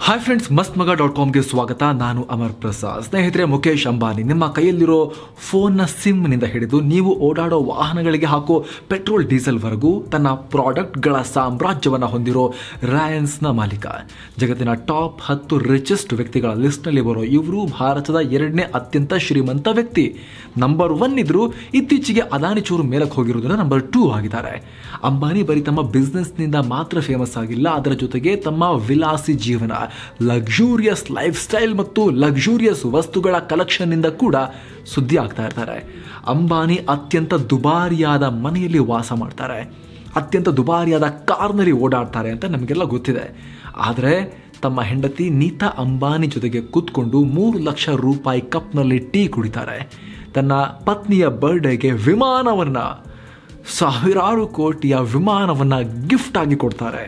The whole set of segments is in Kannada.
ಹಾಯ್ ಫ್ರೆಂಡ್ಸ್ ಮಸ್ತ್ ಮಗ ಡಾಟ್ ಕಾಮ್ಗೆ ಸ್ವಾಗತ ನಾನು ಅಮರ್ ಪ್ರಸಾದ್ ಸ್ನೇಹಿತರೆ ಮುಖೇಶ್ ಅಂಬಾನಿ ನಿಮ್ಮ ಕೈಯಲ್ಲಿರೋ ಫೋನ್ನ ಸಿಮ್ನಿಂದ ಹಿಡಿದು ನೀವು ಓಡಾಡೋ ವಾಹನಗಳಿಗೆ ಹಾಕೋ ಪೆಟ್ರೋಲ್ ಡೀಸೆಲ್ವರೆಗೂ ತನ್ನ ಪ್ರಾಡಕ್ಟ್ಗಳ ಸಾಮ್ರಾಜ್ಯವನ್ನು ಹೊಂದಿರೋ ರಾಯನ್ಸ್ನ ಮಾಲೀಕ ಜಗತ್ತಿನ ಟಾಪ್ ಹತ್ತು ರಿಚೆಸ್ಟ್ ವ್ಯಕ್ತಿಗಳ ಲಿಸ್ಟ್ನಲ್ಲಿ ಬರೋ ಇವರು ಭಾರತದ ಎರಡನೇ ಅತ್ಯಂತ ಶ್ರೀಮಂತ ವ್ಯಕ್ತಿ ನಂಬರ್ ಒನ್ ಇದ್ರು ಇತ್ತೀಚೆಗೆ ಅದಾನಿ ಚೂರು ಮೇಲಕ್ಕೆ ಹೋಗಿರೋದನ್ನ ನಂಬರ್ ಟೂ ಆಗಿದ್ದಾರೆ ಅಂಬಾನಿ ಬರೀ ತಮ್ಮ ಬಿಸ್ನೆಸ್ನಿಂದ ಮಾತ್ರ ಫೇಮಸ್ ಆಗಿಲ್ಲ ಅದರ ಜೊತೆಗೆ ತಮ್ಮ ವಿಲಾಸಿ ಜೀವನ ಲಕ್ಸುರಿಯಸ್ ಲೈಫ್ ಸ್ಟೈಲ್ ಮತ್ತು ಲಕ್ಸುರಿಯಸ್ ವಸ್ತುಗಳ ಕಲೆಕ್ಷನ್ನಿಂದ ಕೂಡ ಸುದ್ದಿ ಆಗ್ತಾ ಇರ್ತಾರೆ ಅಂಬಾನಿ ಅತ್ಯಂತ ದುಬಾರಿಯಾದ ಮನೆಯಲ್ಲಿ ವಾಸ ಮಾಡ್ತಾರೆ ಅತ್ಯಂತ ದುಬಾರಿಯಾದ ಕಾರ್ನಲ್ಲಿ ಓಡಾಡ್ತಾರೆ ಅಂತ ನಮಗೆಲ್ಲ ಗೊತ್ತಿದೆ ಆದರೆ ತಮ್ಮ ಹೆಂಡತಿ ನೀತಾ ಅಂಬಾನಿ ಜೊತೆಗೆ ಕೂತ್ಕೊಂಡು ಮೂರು ಲಕ್ಷ ರೂಪಾಯಿ ಕಪ್ನಲ್ಲಿ ಟೀ ಕುಡಿತಾರೆ ತನ್ನ ಪತ್ನಿಯ ಬರ್ಡೇಗೆ ವಿಮಾನವನ್ನು ಸಾವಿರಾರು ಕೋಟಿಯ ವಿಮಾನವನ್ನು ಗಿಫ್ಟ್ ಆಗಿ ಕೊಡ್ತಾರೆ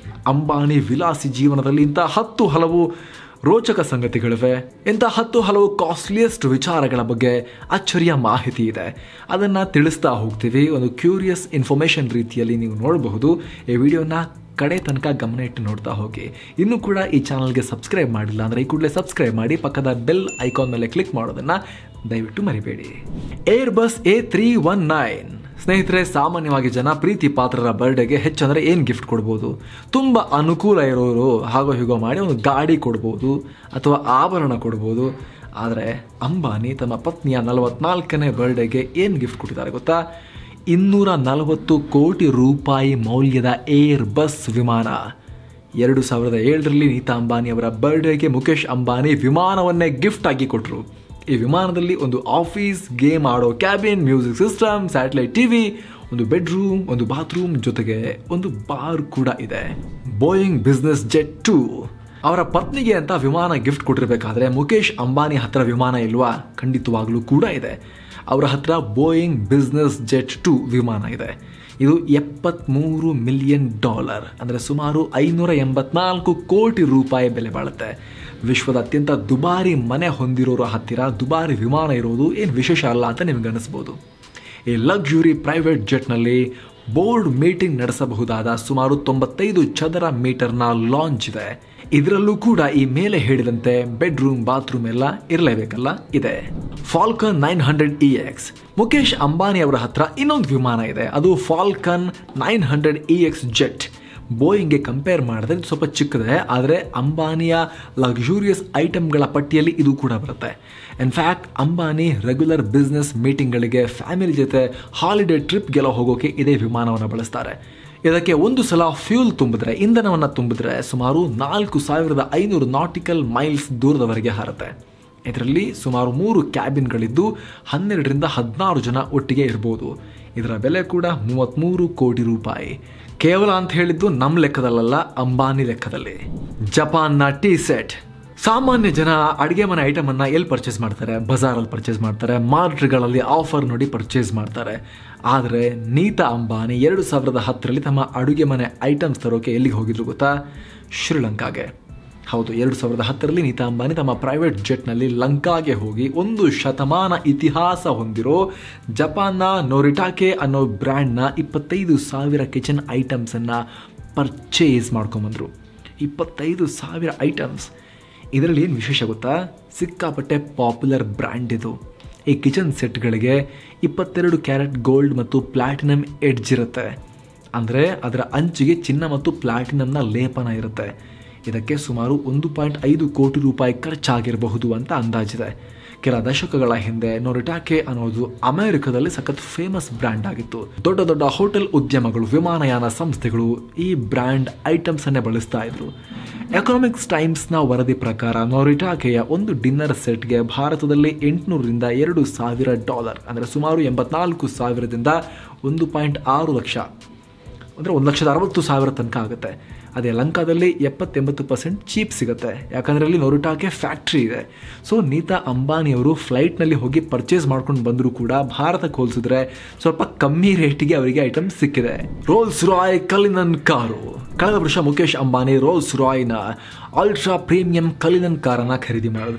ಅಂಬಾನಿ ವಿಲಾಸಿ ಜೀವನದಲ್ಲಿ ಇಂಥ ಹತ್ತು ಹಲವು ರೋಚಕ ಸಂಗತಿಗಳಿವೆ ಇಂಥ ಹತ್ತು ಹಲವು ಕಾಸ್ಟ್ಲಿಯೆಸ್ಟ್ ವಿಚಾರಗಳ ಬಗ್ಗೆ ಅಚ್ಚರಿಯ ಮಾಹಿತಿ ಇದೆ ಅದನ್ನು ತಿಳಿಸ್ತಾ ಹೋಗ್ತೀವಿ ಒಂದು ಕ್ಯೂರಿಯಸ್ ಇನ್ಫಾರ್ಮೇಷನ್ ರೀತಿಯಲ್ಲಿ ನೀವು ನೋಡಬಹುದು ಈ ವಿಡಿಯೋನ ಕಡೆ ತನಕ ಗಮನ ಇಟ್ಟು ನೋಡ್ತಾ ಹೋಗಿ ಇನ್ನೂ ಕೂಡ ಈ ಚಾನಲ್ಗೆ ಸಬ್ಸ್ಕ್ರೈಬ್ ಮಾಡಿಲ್ಲ ಅಂದರೆ ಈ ಕೂಡಲೇ ಸಬ್ಸ್ಕ್ರೈಬ್ ಮಾಡಿ ಪಕ್ಕದ ಬೆಲ್ ಐಕಾನ್ ಮೇಲೆ ಕ್ಲಿಕ್ ಮಾಡೋದನ್ನು ದಯವಿಟ್ಟು ಮರಿಬೇಡಿ Airbus A three one nine ಸ್ನೇಹಿತರೆ ಸಾಮಾನ್ಯವಾಗಿ ಜನ ಪ್ರೀತಿ ಪಾತ್ರರ ಬರ್ಡೇಗೆ ಹೆಚ್ಚಂದ್ರೆ ಏನು ಗಿಫ್ಟ್ ಕೊಡ್ಬೋದು ತುಂಬ ಅನುಕೂಲ ಇರೋರು ಹಾಗೋ ಹೀಗೋ ಮಾಡಿ ಒಂದು ಗಾಡಿ ಕೊಡ್ಬೋದು ಅಥವಾ ಆಭರಣ ಕೊಡ್ಬೋದು ಆದರೆ ಅಂಬಾನಿ ತಮ್ಮ ಪತ್ನಿಯ ನಲವತ್ನಾಲ್ಕನೇ ಬರ್ಡೇಗೆ ಏನು ಗಿಫ್ಟ್ ಕೊಟ್ಟಿದ್ದಾರೆ ಗೊತ್ತಾ ಇನ್ನೂರ ನಲವತ್ತು ಕೋಟಿ ರೂಪಾಯಿ ಮೌಲ್ಯದ ಏರ್ ಬಸ್ ವಿಮಾನ ಎರಡು ಸಾವಿರದ ಏಳರಲ್ಲಿ ನೀತಾ ಅಂಬಾನಿ ಅವರ ಬರ್ಡೇಗೆ ಮುಖೇಶ್ ಅಂಬಾನಿ ವಿಮಾನವನ್ನೇ ಗಿಫ್ಟ್ ಆಗಿ ಕೊಟ್ಟರು ಈ ವಿಮಾನದಲ್ಲಿ ಒಂದು ಆಫೀಸ್ ಗೇಮ್ ಆಡೋ cabin music system satellite TV ಒಂದು ಬೆಡ್ರೂಮ್ ಒಂದು ಬಾತ್ರೂಮ್ ಜೊತೆಗೆ ಒಂದು ಬಾರ್ ಕೂಡ ಇದೆ ಬೋಯಿಂಗ್ ಬಿಸ್ನೆಸ್ ಜೆಟ್ ಟೂ ಅವರ ಪತ್ನಿಗೆ ಅಂತ ವಿಮಾನ ಗಿಫ್ಟ್ ಕೊಟ್ಟಿರಬೇಕಾದ್ರೆ ಮುಖೇಶ್ ಅಂಬಾನಿ ಹತ್ರ ವಿಮಾನ ಇಲ್ವಾ ಖಂಡಿತವಾಗ್ಲೂ ಕೂಡ ಇದೆ ಅವರ ಹತ್ರ ಬೋಯಿಂಗ್ ಬಿಸ್ನೆಸ್ ಜೆಟ್ ಟು ವಿಮಾನ ಇದೆ ಇದು ಎಪ್ಪತ್ತ್ಮೂರು ಮಿಲಿಯನ್ ಡಾಲರ್ ಅಂದರೆ ಸುಮಾರು ಐನೂರ ಎಂಬತ್ನಾಲ್ಕು ಕೋಟಿ ರೂಪಾಯಿ ಬೆಲೆ ಬಾಳುತ್ತೆ ವಿಶ್ವದ ಅತ್ಯಂತ ದುಬಾರಿ ಮನೆ ಹೊಂದಿರೋರ ಹತ್ತಿರ ದುಬಾರಿ ವಿಮಾನ ಇರೋದು ಏನು ವಿಶೇಷ ಅಲ್ಲ ಅಂತ ನಿಮ್ಗೆ ಅನಿಸ್ಬೋದು ಈ ಲಕ್ಸುರಿ ಪ್ರೈವೇಟ್ ಜೆಟ್ನಲ್ಲಿ ಬೋರ್ಡ್ ಮೀಟಿಂಗ್ ನಡೆಸಬಹುದಾದ ಸುಮಾರು ತೊಂಬತ್ತೈದು ಚದರ ಮೀಟರ್ನ ಲಾಂಚ್ ಇದೆ ಇದರಲ್ಲೂ ಕೂಡ ಈ ಮೇಲೆ ಹೇಳಿದಂತೆ ಬೆಡ್ರೂಮ್ ಬಾತ್ರೂಮ್ ಎಲ್ಲ ಇರಲೇಬೇಕಲ್ಲ ಇದೆ Falcon nine hundred E X Mukesh Ambani ಅವರ ಹತ್ರ ಇನ್ನೊಂದು ವಿಮಾನ ಇದೆ ಅದು Falcon nine hundred E X jet ಬೋಯಿಂಗ್ಗೆ ಕಂಪೇರ್ ಮಾಡಿದ್ರೆ ಇದು ಸ್ವಲ್ಪ ಚಿಕ್ಕದೆ ಆದರೆ ಅಂಬಾನಿಯ ಲಕ್ಸುರಿಯಸ್ ಐಟಮ್ಗಳ ಪಟ್ಟಿಯಲ್ಲಿ ಇದು ಕೂಡ ಬರುತ್ತೆ ಇನ್ಫ್ಯಾಕ್ಟ್ ಅಂಬಾನಿ ರೆಗ್ಯುಲರ್ ಬಿಸ್ನೆಸ್ ಮೀಟಿಂಗ್ಗಳಿಗೆ ಫ್ಯಾಮಿಲಿ ಜೊತೆ ಹಾಲಿಡೇ ಟ್ರಿಪ್ಗೆಲ್ಲ ಹೋಗೋಕೆ ಇದೇ ವಿಮಾನವನ್ನು ಬಳಸ್ತಾರೆ ಇದಕ್ಕೆ ಒಂದು ಸಲ ಫ್ಯೂಲ್ ತುಂಬಿದ್ರೆ ಇಂಧನವನ್ನು ತುಂಬಿದ್ರೆ ಸುಮಾರು ನಾಲ್ಕು ಸಾವಿರದ ಐನೂರು ನಾಟಿಕಲ್ ಮೈಲ್ಸ್ ದೂರದವರೆಗೆ ಹಾರುತ್ತೆ ಇದರಲ್ಲಿ ಸುಮಾರು ಮೂರು ಕ್ಯಾಬಿನ್ಗಳಿದ್ದು ಹನ್ನೆರಡರಿಂದ ಹದಿನಾರು ಜನ ಒಟ್ಟಿಗೆ ಇರ್ಬೋದು ಇದರ ಬೆಲೆ ಕೂಡ ಮೂವತ್ತ್ಮೂರು ಕೋಟಿ ರೂಪಾಯಿ ಕೇವಲ ಅಂತ ಹೇಳಿದ್ದು ನಮ್ಮ ಲೆಕ್ಕದಲ್ಲ ಅಂಬಾನಿ ಲೆಕ್ಕದಲ್ಲಿ ಜಪಾನ್ನ ಟೀ ಸೆಟ್ ಸಾಮಾನ್ಯ ಜನ ಅಡುಗೆ ಮನೆ ಐಟಮನ್ನು ಎಲ್ಲಿ ಪರ್ಚೇಸ್ ಮಾಡ್ತಾರೆ ಬಜಾರಲ್ಲಿ ಪರ್ಚೇಸ್ ಮಾಡ್ತಾರೆ ಮಾರ್ಟ್ಗಳಲ್ಲಿ ಆಫರ್ ನೋಡಿ ಪರ್ಚೇಸ್ ಮಾಡ್ತಾರೆ ಆದರೆ ನೀತಾ ಅಂಬಾನಿ ಎರಡು ಸಾವಿರದ ಹತ್ತರಲ್ಲಿ ತಮ್ಮ ಅಡುಗೆ ಮನೆ ಐಟಮ್ಸ್ ತರೋಕೆ ಎಲ್ಲಿಗೆ ಹೋಗಿದ್ರು ಗೊತ್ತಾ ಶ್ರೀಲಂಕಾಗೆ ಹೌದು ಎರಡು ಸಾವಿರದ ಹತ್ತರಲ್ಲಿ ನೀತಾ ಅಂಬಾನಿ ತಮ್ಮ ಪ್ರೈವೇಟ್ ಜೆಟ್ನಲ್ಲಿ ಲಂಕಾಗೆ ಹೋಗಿ ಒಂದು ಶತಮಾನ ಇತಿಹಾಸ ಹೊಂದಿರೋ ಜಪಾನ್ನ ನೋರಿಟಾಕೆ ಅನ್ನೋ ಬ್ರ್ಯಾಂಡ್ನ ಇಪ್ಪತ್ತೈದು ಸಾವಿರ ಕಿಚನ್ ಐಟಮ್ಸನ್ನು ಪರ್ಚೇಸ್ ಮಾಡ್ಕೊಂಬಂದರು ಇಪ್ಪತ್ತೈದು ಸಾವಿರ ಐಟಮ್ಸ್ ಇದರಲ್ಲಿ ಏನು ವಿಶೇಷ ಗೊತ್ತಾ ಸಿಕ್ಕಾಪಟ್ಟೆ ಪಾಪ್ಯುಲರ್ ಬ್ರ್ಯಾಂಡ್ ಇದು ಈ ಕಿಚನ್ ಸೆಟ್ಗಳಿಗೆ ಇಪ್ಪತ್ತೆರಡು ಕ್ಯಾರೆಟ್ ಗೋಲ್ಡ್ ಮತ್ತು ಪ್ಲಾಟಿನಮ್ ಎಡ್ಜ್ ಇರುತ್ತೆ ಅಂದರೆ ಅದರ ಅಂಚಿಗೆ ಚಿನ್ನ ಮತ್ತು ಪ್ಲಾಟಿನಮ್ನ ಲೇಪನ ಇರುತ್ತೆ ಇದಕ್ಕೆ ಸುಮಾರು ಒಂದು ಪಾಯಿಂಟ್ ಐದು ಕೋಟಿ ರೂಪಾಯಿ ಖರ್ಚಾಗಿರಬಹುದು ಅಂತ ಅಂದಾಜಿದೆ ಕೆಲ ದಶಕಗಳ ಹಿಂದೆ ನೋರಿಟಾಕೆ ಅನ್ನೋದು ಅಮೆರಿಕದಲ್ಲಿ ಸಖತ್ ಫೇಮಸ್ ಬ್ರ್ಯಾಂಡ್ ಆಗಿತ್ತು ದೊಡ್ಡ ದೊಡ್ಡ ಹೋಟೆಲ್ ಉದ್ಯಮಗಳು ವಿಮಾನಯಾನ ಸಂಸ್ಥೆಗಳು ಈ ಬ್ರ್ಯಾಂಡ್ ಐಟಮ್ಸ್ ಅನ್ನೇ ಬಳಸ್ತಾ ಇದ್ರು ಎಕನಾಮಿಕ್ಸ್ ಟೈಮ್ಸ್ನ ವರದಿ ಪ್ರಕಾರ ನೋರಿಟಾಕೆಯ ಒಂದು ಡಿನ್ನರ್ ಸೆಟ್ಗೆ ಭಾರತದಲ್ಲಿ ಎಂಟುನೂರರಿಂದ ಎರಡು ಸಾವಿರ ಡಾಲರ್ ಅಂದರೆ ಸುಮಾರು ಎಂಬತ್ನಾಲ್ಕು ಸಾವಿರದಿಂದ ಒಂದು ಪಾಯಿಂಟ್ ಆರು ಲಕ್ಷ ಅಂದರೆ ಒಂದು ಲಕ್ಷದ ಅರವತ್ತು ಸಾವಿರ ತನಕ ಆಗುತ್ತೆ ಅದೇ ಲಂಕಾದಲ್ಲಿ ಎಪ್ಪತ್ತೆಂಬತ್ತು ಪರ್ಸೆಂಟ್ ಚೀಪ್ ಸಿಗುತ್ತೆ ಯಾಕಂದರೆ ಅಲ್ಲಿ ನೋರಿಟಾಕೆ ಫ್ಯಾಕ್ಟ್ರಿ ಇದೆ ಸೊ ನೀತಾ ಅಂಬಾನಿಯವರು ಫ್ಲೈಟ್ನಲ್ಲಿ ಹೋಗಿ ಪರ್ಚೇಸ್ ಮಾಡ್ಕೊಂಡು ಬಂದರೂ ಕೂಡ ಭಾರತಕ್ಕೆ ಹೋಲಿಸಿದ್ರೆ ಸ್ವಲ್ಪ ಕಮ್ಮಿ ರೇಟಿಗೆ ಅವರಿಗೆ ಐಟಮ್ ಸಿಕ್ಕಿದೆ ರೋಲ್ಸ್ ರಾಯ್ ಕಲಿನನ್ ಕಾರು ಕಳೆದ ವರ್ಷ ಮುಖೇಶ್ ಅಂಬಾನಿ ರೋಲ್ಸ್ ರಾಯ್ನ ಅಲ್ಟ್ರಾ ಪ್ರೀಮಿಯಂ ಕಲಿನನ್ ಕಾರನ್ನು ಖರೀದಿ ಮಾಡಿದ್ರು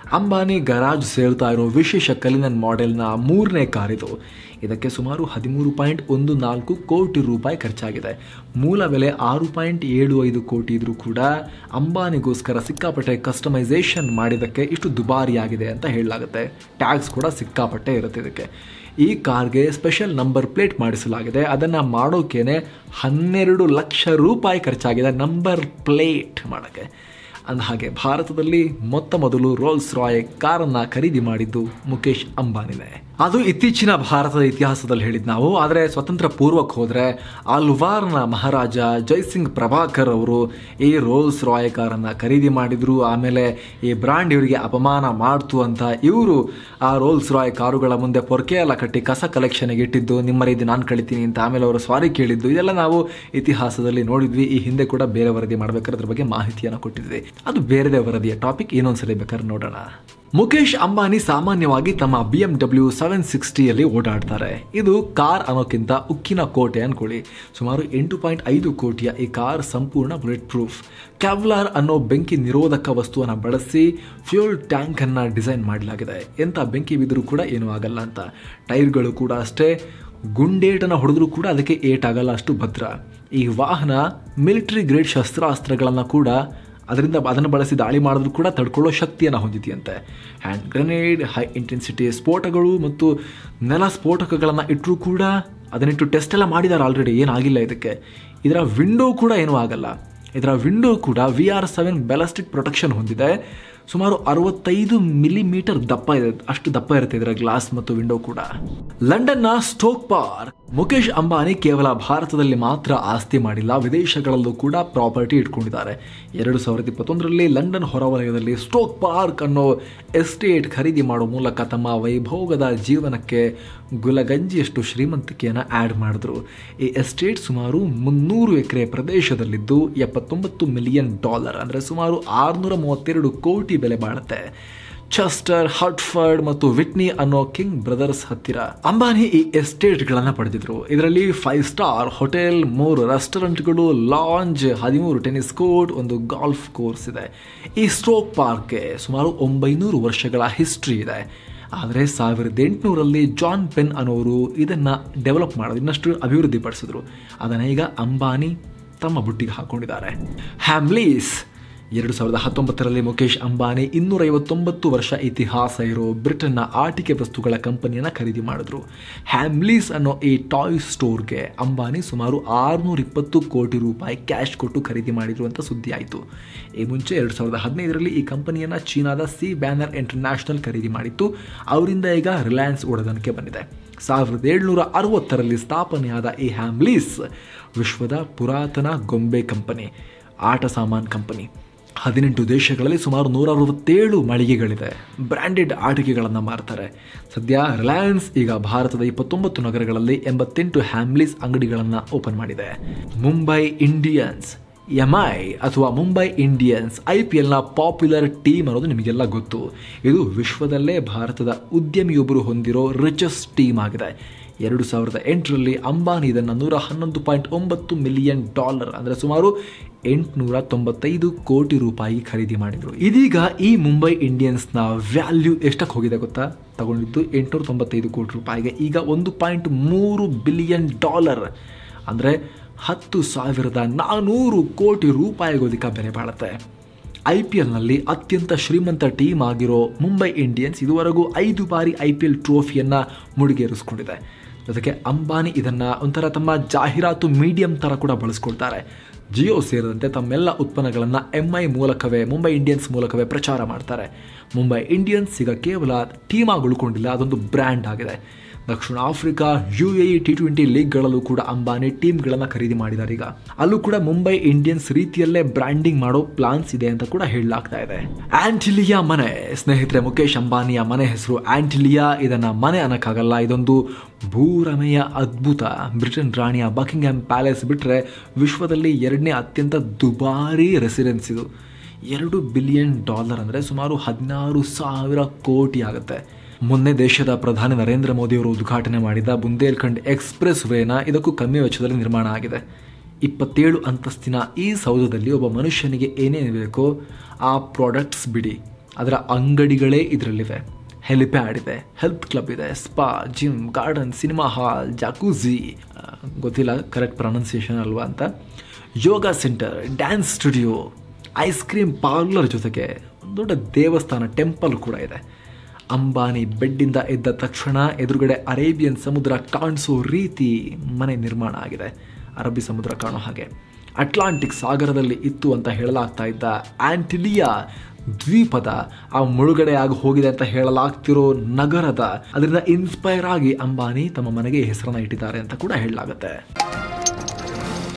ಅಂಬಾನಿ ಗರಾಜ್ ಸೇರ್ತಾ ಇರೋ ವಿಶೇಷ ಕಲಿನನ್ ಮಾಡೆಲ್ನ ಮೂರನೇ ಕಾರ್ ಇದು ಇದಕ್ಕೆ ಸುಮಾರು ಹದಿಮೂರು ಪಾಯಿಂಟ್ ಒಂದು ನಾಲ್ಕು ಕೋಟಿ ರೂಪಾಯಿ ಖರ್ಚಾಗಿದೆ ಮೂಲ ಬೆಲೆ ಆರು ಪಾಯಿಂಟ್ ಏಳು ಐದು ಕೋಟಿ ಇದ್ರೂ ಕೂಡ ಅಂಬಾನಿಗೋಸ್ಕರ ಸಿಕ್ಕಾಪಟ್ಟೆ ಕಸ್ಟಮೈಸೇಷನ್ ಮಾಡಿದ್ದಕ್ಕೆ ಇಷ್ಟು ದುಬಾರಿಯಾಗಿದೆ ಅಂತ ಹೇಳಲಾಗುತ್ತೆ ಟ್ಯಾಕ್ಸ್ ಕೂಡ ಸಿಕ್ಕಾಪಟ್ಟೆ ಇರುತ್ತೆ ಇದಕ್ಕೆ ಈ ಕಾರ್ಗೆ ಸ್ಪೆಷಲ್ ನಂಬರ್ ಪ್ಲೇಟ್ ಮಾಡಿಸಲಾಗಿದೆ ಅದನ್ನು ಮಾಡೋಕ್ಕೇನೆ ಹನ್ನೆರಡು ಲಕ್ಷ ರೂಪಾಯಿ ಖರ್ಚಾಗಿದೆ ನಂಬರ್ ಪ್ಲೇಟ್ ಮಾಡೋಕ್ಕೆ ಅಂದಹಾಗೆ ಭಾರತದಲ್ಲಿ ಮೊತ್ತ ಮೊದಲು ರೋಲ್ಸ್ ರಾಯ್ ಕಾರನ್ನ ಖರೀದಿ ಮಾಡಿದ್ದು ಮುಖೇಶ್ ಅಂಬಾನಿನೇ ಅದು ಇತ್ತೀಚಿನ ಭಾರತದ ಇತಿಹಾಸದಲ್ಲಿ ಹೇಳಿದ್ ನಾವು ಆದರೆ ಸ್ವತಂತ್ರ ಪೂರ್ವಕ್ಕೆ ಹೋದರೆ ಅಲ್ವಾರ್ನ ಮಹಾರಾಜ ಜೈಸಿಂಗ್ ಪ್ರಭಾಕರ್ ಅವರು ಈ ರೋಲ್ಸ್ ರಾಯ್ ಕಾರನ್ನು ಖರೀದಿ ಮಾಡಿದ್ರು ಆಮೇಲೆ ಈ ಬ್ರಾಂಡ್ ಇವರಿಗೆ ಅಪಮಾನ ಮಾಡ್ತು ಅಂತ ಇವರು ಆ ರೋಲ್ಸ್ ರಾಯ್ ಕಾರುಗಳ ಮುಂದೆ ಪೊರ್ಕೆ ಎಲ್ಲ ಕಟ್ಟಿ ಕಸ ಕಲೆಕ್ಷನ್ಗೆ ಇಟ್ಟಿದ್ದು ನಿಮ್ಮ ರೀತಿ ನಾನು ಕಳಿತೀನಿ ಅಂತ ಆಮೇಲೆ ಅವರು ಸಾರಿ ಕೇಳಿದ್ದು ಇದೆಲ್ಲ ನಾವು ಇತಿಹಾಸದಲ್ಲಿ ನೋಡಿದ್ವಿ ಈ ಹಿಂದೆ ಕೂಡ ಬೇರೆ ವರದಿ ಮಾಡ್ಬೇಕಾದ್ರೆ ಅದ್ರ ಬಗ್ಗೆ ಮಾಹಿತಿಯನ್ನು ಕೊಟ್ಟಿದ್ವಿ ಅದು ಬೇರೆದೇ ವರದಿಯ ಟಾಪಿಕ್ ಇನ್ನೊಂದ್ಸಲಿ ಬೇಕಾದ್ರೆ ನೋಡೋಣ ಮುಖೇಶ್ ಅಂಬಾನಿ ಸಾಮಾನ್ಯವಾಗಿ ತಮ್ಮ ಬಿ ಎಂ ಡಬ್ಲ್ಯೂ ಸೆವೆನ್ ಸಿಕ್ಸ್ಟಿಯಲ್ಲಿ ಓಡಾಡ್ತಾರೆ ಇದು ಕಾರ್ ಅನ್ನೋಕ್ಕಿಂತ ಉಕ್ಕಿನ ಕೋಟೆ ಅನ್ಕೊಳ್ಳಿ ಸುಮಾರು ಎಂಟು ಪಾಯಿಂಟ್ ಐದು ಕೋಟಿಯ ಈ ಕಾರ್ ಸಂಪೂರ್ಣ ಬುಲೆಟ್ ಪ್ರೂಫ್ ಕ್ಯಾವ್ಲಾರ್ ಅನ್ನೋ ಬೆಂಕಿ ನಿರೋಧಕ ವಸ್ತುವನ್ನು ಬಳಸಿ ಫ್ಯೂಲ್ ಟ್ಯಾಂಕ್ ಅನ್ನ ಡಿಸೈನ್ ಮಾಡಲಾಗಿದೆ ಎಂಥ ಬೆಂಕಿ ಬಿದ್ದರೂ ಕೂಡ ಏನೂ ಆಗಲ್ಲ ಅಂತ ಟೈರ್ಗಳು ಕೂಡ ಅಷ್ಟೇ ಗುಂಡೇಟನ ಹೊಡೆದ್ರೂ ಕೂಡ ಅದಕ್ಕೆ ಏಟಾಗಲ್ಲ ಅಷ್ಟು ಭದ್ರ ಈ ವಾಹನ ಮಿಲಿಟರಿ ಗ್ರೇಡ್ ಶಸ್ತ್ರಾಸ್ತ್ರಗಳನ್ನು ಕೂಡ ಅದರಿಂದ ಅದನ್ನು ಬಳಸಿ ದಾಳಿ ಮಾಡಿದ್ರು ಕೂಡ ತಡ್ಕೊಳ್ಳೋ ಶಕ್ತಿಯನ್ನು ಹೊಂದಿದೆಯಂತೆ ಹ್ಯಾಂಡ್ ಗ್ರೆನೇಡ್ ಹೈ ಇಂಟೆನ್ಸಿಟಿ ಸ್ಫೋಟಗಳು ಮತ್ತು ನೆಲ ಸ್ಫೋಟಕಗಳನ್ನು ಇಟ್ಟರೂ ಕೂಡ ಅದನ್ನಿಟ್ಟು ಟೆಸ್ಟ್ ಎಲ್ಲ ಮಾಡಿದ್ದಾರೆ ಆಲ್ರೆಡಿ ಏನಾಗಿಲ್ಲ ಇದಕ್ಕೆ ಇದರ ವಿಂಡೋ ಕೂಡ ಏನೂ ಆಗಲ್ಲ ಇದರ ವಿಂಡೋ ಕೂಡ V R seven ballistic protection ಹೊಂದಿದೆ ಸುಮಾರು ಅರವತ್ತೈದು ಮಿಲಿಮೀಟರ್ ದಪ್ಪ ಇದೆ ಅಷ್ಟು ದಪ್ಪ ಇರುತ್ತೆ ಇದರ ಗ್ಲಾಸ್ ಮತ್ತು ವಿಂಡೋ ಕೂಡ ಲಂಡನ್ನ ಸ್ಟೋಕ್ ಪಾರ್ಕ್ ಮುಖೇಶ್ ಅಂಬಾನಿ ಕೇವಲ ಭಾರತದಲ್ಲಿ ಮಾತ್ರ ಆಸ್ತಿ ಮಾಡಿಲ್ಲ ವಿದೇಶಗಳಲ್ಲೂ ಕೂಡ ಪ್ರಾಪರ್ಟಿ ಇಟ್ಕೊಂಡಿದ್ದಾರೆ ಎರಡು ಸಾವಿರದ ಇಪ್ಪತ್ತೊಂದರಲ್ಲಿ ಲಂಡನ್ ಹೊರವಲಯದಲ್ಲಿ ಸ್ಟೋಕ್ ಪಾರ್ಕ್ ಅನ್ನೋ ಎಸ್ಟೇಟ್ ಖರೀದಿ ಮಾಡೋ ಮೂಲಕ ತಮ್ಮ ವೈಭೋಗದ ಜೀವನಕ್ಕೆ ಗುಲಗಂಜಿಯಷ್ಟು ಶ್ರೀಮಂತಿಕೆಯನ್ನು ಆ್ಯಡ್ ಮಾಡಿದ್ರು ಈ ಎಸ್ಟೇಟ್ ಸುಮಾರು ಮುನ್ನೂರು ಎಕರೆ ಪ್ರದೇಶದಲ್ಲಿದ್ದು ಎಪ್ಪತ್ತೊಂಬತ್ತು ಮಿಲಿಯನ್ ಡಾಲರ್ ಅಂದರೆ ಸುಮಾರು ಆರುನೂರ ಮೂವತ್ತೆರಡು ಕೋಟಿ ಬೆಲೆ ಬಾಳುತ್ತೆ ಚೆಸ್ಟರ್ ಹಟ್ಫರ್ಡ್ ಮತ್ತು ವಿಟ್ನಿ ಅನ್ನೋ ಕಿಂಗ್ ಬ್ರದರ್ಸ್ ಹತ್ತಿರ ಅಂಬಾನಿ ಈ ಎಸ್ಟೇಟ್ಗಳನ್ನು ಪಡೆದಿದ್ರು ಇದರಲ್ಲಿ ಫೈವ್ ಸ್ಟಾರ್ ಹೋಟೆಲ್ ಮೂರು ರೆಸ್ಟೋರೆಂಟ್ಗಳು ಲಾಂಜ್ ಹದಿಮೂರು ಟೆನ್ನಿಸ್ ಕೋರ್ಟ್ ಒಂದು ಗಾಲ್ಫ್ ಕೋರ್ಸ್ ಇದೆ ಈ ಸ್ಟ್ರೋಕ್ ಪಾರ್ಕ್ಗೆ ಸುಮಾರು ಒಂಬೈನೂರು ವರ್ಷಗಳ ಹಿಸ್ಟ್ರಿ ಇದೆ ಆದರೆ ಸಾವಿರದ ಎಂಟುನೂರಲ್ಲಿ ಜಾನ್ ಪೆನ್ ಅನ್ನೋರು ಇದನ್ನು ಡೆವಲಪ್ ಮಾಡೋದು ಇನ್ನಷ್ಟು ಅಭಿವೃದ್ಧಿ ಪಡಿಸಿದ್ರು ಅದನ್ನು ಈಗ ಅಂಬಾನಿ ತಮ್ಮ ಬುಟ್ಟಿಗೆ ಹಾಕೊಂಡಿದ್ದಾರೆ ಹ್ಯಾಮ್ಲೀಸ್ ಎರಡು ಸಾವಿರದ ಹತ್ತೊಂಬತ್ತರಲ್ಲಿ ಮುಖೇಶ್ ಅಂಬಾನಿ ಇನ್ನೂರೈವತ್ತೊಂಬತ್ತು ವರ್ಷ ಇತಿಹಾಸ ಇರೋ ಬ್ರಿಟನ್ನ ಆಟಿಕೆ ವಸ್ತುಗಳ ಕಂಪನಿಯನ್ನು ಖರೀದಿ ಮಾಡಿದ್ರು ಹ್ಯಾಮ್ಲೀಸ್ ಅನ್ನೋ ಈ ಟಾಯ್ ಸ್ಟೋರ್ಗೆ ಅಂಬಾನಿ ಸುಮಾರು ಆರುನೂರ ಇಪ್ಪತ್ತು ಕೋಟಿ ರೂಪಾಯಿ ಕ್ಯಾಶ್ ಕೊಟ್ಟು ಖರೀದಿ ಮಾಡಿದ್ರು ಅಂತ ಸುದ್ದಿ ಆಯಿತು ಈ ಮುಂಚೆ ಎರಡು ಸಾವಿರದ ಹದಿನೈದರಲ್ಲಿ ಈ ಕಂಪನಿಯನ್ನು ಚೀನಾದ ಸಿ ಬ್ಯಾನರ್ ಇಂಟರ್ನ್ಯಾಷನಲ್ ಖರೀದಿ ಮಾಡಿತ್ತು ಅವರಿಂದ ಈಗ ರಿಲಯನ್ಸ್ ಒಡೆದನಕ್ಕೆ ಬಂದಿದೆ ಸಾವಿರದ ಏಳ್ನೂರ ಅರವತ್ತರಲ್ಲಿ ಸ್ಥಾಪನೆಯಾದ ಈ ಹ್ಯಾಮ್ಲೀಸ್ ವಿಶ್ವದ ಪುರಾತನ ಗೊಂಬೆ ಕಂಪನಿ ಆಟ ಸಾಮಾನ್ ಕಂಪನಿ ಹದಿನೆಂಟು ದೇಶಗಳಲ್ಲಿ ಸುಮಾರು ನೂರ ಅರವತ್ತೇಳು ಮಳಿಗೆಗಳಿದೆ ಬ್ರ್ಯಾಂಡೆಡ್ ಆಟಿಕೆಗಳನ್ನು ಮಾರ್ತಾರೆ ಸದ್ಯ ರಿಲಯನ್ಸ್ ಈಗ ಭಾರತದ ಇಪ್ಪತ್ತೊಂಬತ್ತು ನಗರಗಳಲ್ಲಿ ಎಂಬತ್ತೆಂಟು ಹ್ಯಾಮ್ಲೀಸ್ ಅಂಗಡಿಗಳನ್ನು ಓಪನ್ ಮಾಡಿದೆ ಮುಂಬೈ ಇಂಡಿಯನ್ಸ್ ಎಂಐ ಅಥವಾ ಮುಂಬೈ ಇಂಡಿಯನ್ಸ್ ಐ ಪಿ ಎಲ್ನ ಪಾಪ್ಯುಲರ್ ಟೀಮ್ ಅನ್ನೋದು ನಿಮಗೆಲ್ಲ ಗೊತ್ತು ಇದು ವಿಶ್ವದಲ್ಲೇ ಭಾರತದ ಉದ್ಯಮಿಯೊಬ್ಬರು ಹೊಂದಿರೋ ರಿಚೆಸ್ಟ್ ಟೀಮ್ ಆಗಿದೆ ಎರಡು ಸಾವಿರದ ಎಂಟರಲ್ಲಿ ಅಂಬಾನಿ ಇದನ್ನು ನೂರ ಹನ್ನೊಂದು ಪಾಯಿಂಟ್ ಒಂಬತ್ತು ಮಿಲಿಯನ್ ಡಾಲರ್ ಅಂದರೆ ಸುಮಾರು ಎಂಟುನೂರ ತೊಂಬತ್ತೈದು ಕೋಟಿ ರೂಪಾಯಿ ಖರೀದಿ ಮಾಡಿದರು ಇದೀಗ ಈ ಮುಂಬೈ ಇಂಡಿಯನ್ಸ್ನ ವ್ಯಾಲ್ಯೂ ಎಷ್ಟಕ್ಕೆ ಹೋಗಿದೆ ಗೊತ್ತಾ ತಗೊಂಡಿದ್ದು ಎಂಟುನೂರ ತೊಂಬತ್ತೈದು ಕೋಟಿ ರೂಪಾಯಿಗೆ ಈಗ ಒಂದು ಪಾಯಿಂಟ್ ಮೂರು ಬಿಲಿಯನ್ ಡಾಲರ್ ಅಂದರೆ ಹತ್ತು ಸಾವಿರದ ನಾನ್ನೂರು ಕೋಟಿ ರೂಪಾಯಿಗೋದಿಕ ಬೆಲೆ ಬಾಳುತ್ತೆ ಐ ಪಿ ಎಲ್ನಲ್ಲಿ ಅತ್ಯಂತ ಶ್ರೀಮಂತ ಟೀಮ್ ಆಗಿರೋ ಮುಂಬೈ ಇಂಡಿಯನ್ಸ್ ಇದುವರೆಗೂ ಐದು ಬಾರಿ ಐ ಪಿ ಎಲ್ ಟ್ರೋಫಿಯನ್ನು ಮುಡಿಗೇರಿಸ್ಕೊಂಡಿದೆ ಜೊತೆಗೆ ಅಂಬಾನಿ ಇದನ್ನು ಒಂಥರ ತಮ್ಮ ಜಾಹೀರಾತು ಮೀಡಿಯಂ ಥರ ಕೂಡ ಬಳಸ್ಕೊಳ್ತಾರೆ ಜಿಯೋ ಸೇರಿದಂತೆ ತಮ್ಮೆಲ್ಲ ಉತ್ಪನ್ನಗಳನ್ನು ಎಂ ಐ ಮೂಲಕವೇ ಮುಂಬೈ ಇಂಡಿಯನ್ಸ್ ಮೂಲಕವೇ ಪ್ರಚಾರ ಮಾಡ್ತಾರೆ ಮುಂಬೈ ಇಂಡಿಯನ್ಸ್ ಈಗ ಕೇವಲ ಟೀಮ್ ಆಗಿ ಉಳ್ಕೊಂಡಿಲ್ಲ ಅದೊಂದು ಬ್ರ್ಯಾಂಡ್ ಆಗಿದೆ ದಕ್ಷಿಣ Africa U A T twenty ಲೀಗ್ಗಳಲ್ಲೂ ಕೂಡ ಅಂಬಾನಿ ಟೀಮ್ಗಳನ್ನು ಖರೀದಿ ಮಾಡಿದ್ದಾರೆ ಈಗ ಅಲ್ಲೂ ಕೂಡ ಮುಂಬೈ ಇಂಡಿಯನ್ಸ್ ರೀತಿಯಲ್ಲೇ ಬ್ರ್ಯಾಂಡಿಂಗ್ ಮಾಡೋ ಪ್ಲಾನ್ಸ್ ಇದೆ ಅಂತ ಕೂಡ ಹೇಳಲಾಗ್ತಾ ಇದೆ ಆಂಟಿಲಿಯಾ ಮನೆ ಸ್ನೇಹಿತರೆ ಮುಖೇಶ್ ಅಂಬಾನಿಯ ಮನೆ ಹೆಸರು ಆಂಟಿಲಿಯಾ ಇದನ್ನ ಮನೆ ಅನ್ನಕ್ಕಾಗಲ್ಲ ಇದೊಂದು ಭೂರಮೆಯ ಅದ್ಭುತ ಬ್ರಿಟನ್ ರಾಣಿಯ ಬಕಿಂಗ್ಹ್ಯಾಮ್ ಪ್ಯಾಲೇಸ್ ಬಿಟ್ಟರೆ ವಿಶ್ವದಲ್ಲಿ ಎರಡನೇ ಅತ್ಯಂತ ದುಬಾರಿ ರೆಸಿಡೆನ್ಸ್ ಇದು ಎರಡು ಬಿಲಿಯನ್ ಡಾಲರ್ ಅಂದರೆ ಸುಮಾರು ಹದಿನಾರು ಸಾವಿರ ಕೋಟಿ ಆಗುತ್ತೆ ಮೊನ್ನೆ ದೇಶದ ಪ್ರಧಾನಿ ನರೇಂದ್ರ ಮೋದಿಯವರು ಉದ್ಘಾಟನೆ ಮಾಡಿದ ಬುಂದೇಲ್ಖಂಡ್ ಎಕ್ಸ್ಪ್ರೆಸ್ ವೇನ ಇದಕ್ಕೂ ಕಮ್ಮಿ ವೆಚ್ಚದಲ್ಲಿ ನಿರ್ಮಾಣ ಆಗಿದೆ ಇಪ್ಪತ್ತೇಳು ಅಂತಸ್ತಿನ ಈ ಸೌಧದಲ್ಲಿ ಒಬ್ಬ ಮನುಷ್ಯನಿಗೆ ಏನೇನು ಬೇಕೋ ಆ ಪ್ರಾಡಕ್ಟ್ಸ್ ಬಿಡಿ ಅದರ ಅಂಗಡಿಗಳೇ ಇದರಲ್ಲಿವೆ ಹೆಲಿಪ್ಯಾಡ್ ಇದೆ ಹೆಲ್ತ್ ಕ್ಲಬ್ ಇದೆ spa gym garden cinema hall jacuzzi ಗೊತ್ತಿಲ್ಲ ಕರೆಕ್ಟ್ ಪ್ರೊನೌನ್ಸಿಯೇಷನ್ ಅಲ್ವಾ ಅಂತ yoga centre dance studio ice cream parlour ಜೊತೆಗೆ ಒಂದು ದೊಡ್ಡ ದೇವಸ್ಥಾನ ಟೆಂಪಲ್ ಕೂಡ ಇದೆ ಅಂಬಾನಿ ಬೆಡ್ಡಿಂದ ಎದ್ದ ತಕ್ಷಣ ಎದುರುಗಡೆ ಅರೇಬಿಯನ್ ಸಮುದ್ರ ಕಾಣಿಸೋ ರೀತಿ ಮನೆ ನಿರ್ಮಾಣ ಆಗಿದೆ ಅರಬ್ಬಿ ಸಮುದ್ರ ಕಾಣೋ ಹಾಗೆ ಅಟ್ಲಾಂಟಿಕ್ ಸಾಗರದಲ್ಲಿ ಇತ್ತು ಅಂತ ಹೇಳಲಾಗ್ತಾ ಇದ್ದ ಆಂಟಿಲಿಯಾ ದ್ವೀಪದ ಆ ಮುಳುಗಡೆ ಆಗಿ ಹೋಗಿದೆ ಅಂತ ಹೇಳಲಾಗ್ತಿರೋ ನಗರದ ಅದರಿಂದ ಇನ್ಸ್ಪೈರ್ ಆಗಿ ಅಂಬಾನಿ ತಮ್ಮ ಮನೆಗೆ ಹೆಸರನ್ನ ಇಟ್ಟಿದ್ದಾರೆ ಅಂತ ಕೂಡ ಹೇಳಲಾಗುತ್ತೆ